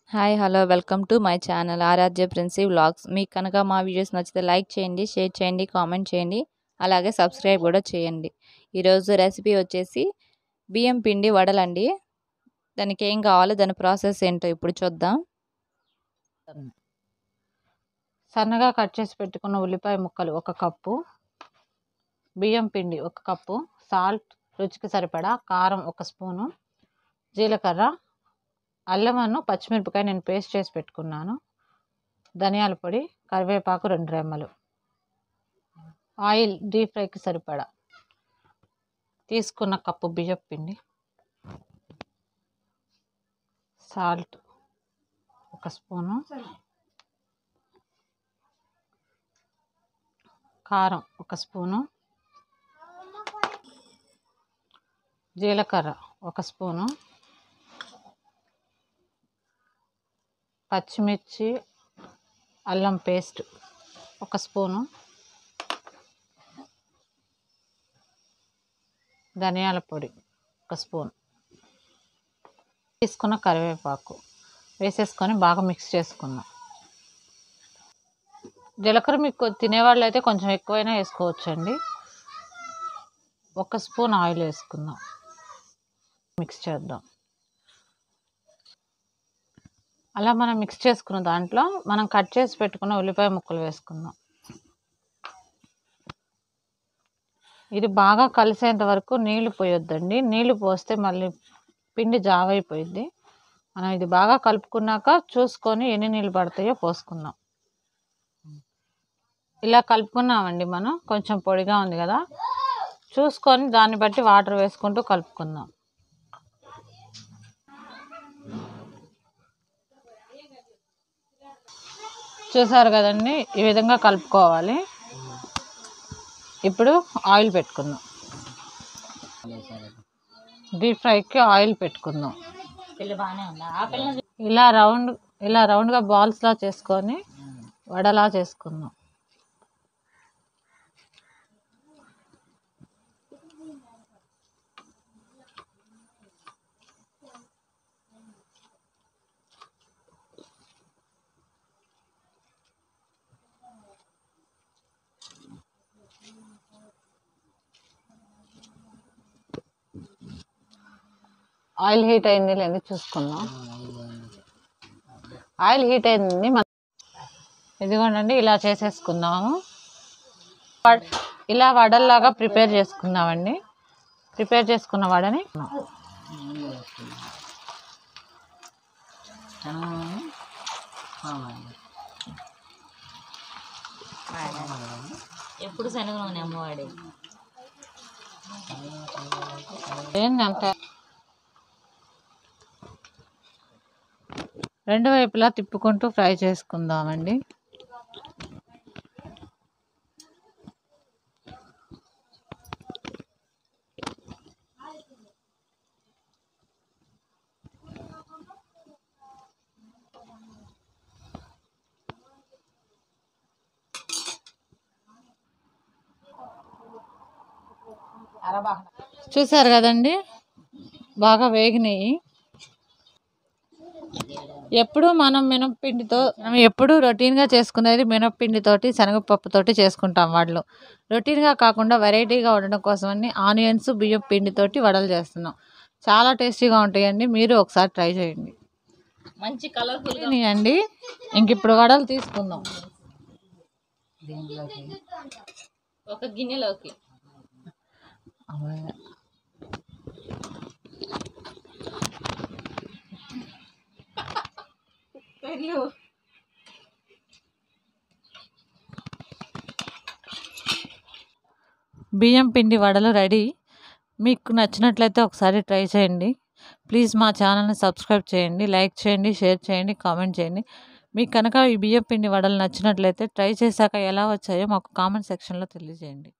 hi hello welcome to my channel Aaradhya Princy vlogs మీకు కనుక మా వీడియోస్ నచ్చితే లైక్ చేయండి షేర్ చేయండి కామెంట్ చేయండి అలాగే సబ్స్క్రైబ్ కూడా చేయండి ఈరోజు రెసిపీ వచ్చేసి బియ్యం పిండి వడలండి దానికి ఏం కావాలో దాని ప్రాసెస్ ఏంటో ఇప్పుడు చూద్దాం సన్నగా కట్ చేసి పెట్టుకున్న ఉల్లిపాయ ముక్కలు ఒక కప్పు బియ్యం పిండి ఒక కప్పు సాల్ట్ రుచికి సరిపడా కారం ఒక స్పూను జీలకర్ర అల్లమను పచ్చిమిరపకాయ నేను పేస్ట్ చేసి పెట్టుకున్నాను ధనియాల పొడి కరివేపాకు రెండు రెమ్మలు ఆయిల్ డీప్ ఫ్రైకి సరిపడా తీసుకున్న కప్పు బియ్యం పిండి సాల్ట్ ఒక స్పూను కారం ఒక స్పూను జీలకర్ర ఒక స్పూను పచ్చిమిర్చి అల్లం పేస్ట్ ఒక స్పూను ధనియాల పొడి ఒక స్పూన్ తీసుకున్న కరివేపాకు వేసేసుకొని బాగా మిక్స్ చేసుకుందాం జీలకర్ర మీకు తినేవాళ్ళు అయితే కొంచెం ఎక్కువైనా వేసుకోవచ్చండి ఒక స్పూన్ ఆయిల్ వేసుకుందాం మిక్స్ చేద్దాం అలా మనం మిక్స్ చేసుకున్న దాంట్లో మనం కట్ చేసి పెట్టుకున్న ఉల్లిపాయ ముక్కలు వేసుకుందాం ఇది బాగా కలిసేంత వరకు నీళ్లు పోయొద్దండి నీళ్లు పోస్తే మళ్ళీ పిండి జావైపోయింది మనం ఇది బాగా కలుపుకున్నాక చూసుకొని ఎన్ని నీళ్ళు పడతాయో పోసుకుందాం ఇలా కలుపుకున్నామండి మనం కొంచెం పొడిగా ఉంది కదా చూసుకొని దాన్ని బట్టి వాటర్ వేసుకుంటూ కలుపుకుందాం చూసారు కదండి ఈ విధంగా కలుపుకోవాలి ఇప్పుడు ఆయిల్ పెట్టుకుందాం డీప్ ఫ్రైకి ఆయిల్ పెట్టుకుందాం ఇలా రౌండ్ ఇలా రౌండ్గా బాల్స్లా చేసుకొని వడలా చేసుకుందాం ఆయిల్ హీట్ అయింది లేదు చూసుకుందాం ఆయిల్ హీట్ అయింది మన ఇదిగోండి ఇలా చేసేసుకుందాము వడ- ఇలా వడల్లాగా ప్రిపేర్ చేసుకుందామండి ప్రిపేర్ చేసుకున్న వడని ఎప్పుడు శనగ నూనె అమ్మవాడి ఏంటంటే రెండు వైపులా తిప్పుకుంటూ ఫ్రై చేసుకుందామండి చూసారు కదండి బాగా వేగినాయి ఎప్పుడు మనం మినప్పిండితో మనం ఎప్పుడు రొటీన్గా చేసుకునేది మినప్పిండితోటి శనగపప్పుతోటి చేసుకుంటాం వడలు రొటీన్గా కాకుండా వెరైటీగా ఉండడం కోసమని ఆనియన్స్ బియ్యం పిండితోటి వడలు చేస్తున్నాం చాలా టేస్టీగా ఉంటాయండి మీరు ఒకసారి ట్రై చేయండి మంచి కలర్ఫుల్ అండి ఇంక ఇప్పుడు వడలు తీసుకుందాం ఒక గిన్నెలోకి బియ్యం పిండి వడలు రెడీ మీకు నచ్చినట్లయితే ఒకసారి ట్రై చేయండి ప్లీజ్ మా ఛానల్ని సబ్స్క్రైబ్ చేయండి లైక్ చేయండి షేర్ చేయండి కామెంట్ చేయండి మీకు కనుక ఈ బియ్యం పిండి వడలు నచ్చినట్లయితే ట్రై చేశాక ఎలా వచ్చాయో మాకు కామెంట్ సెక్షన్లో తెలియజేయండి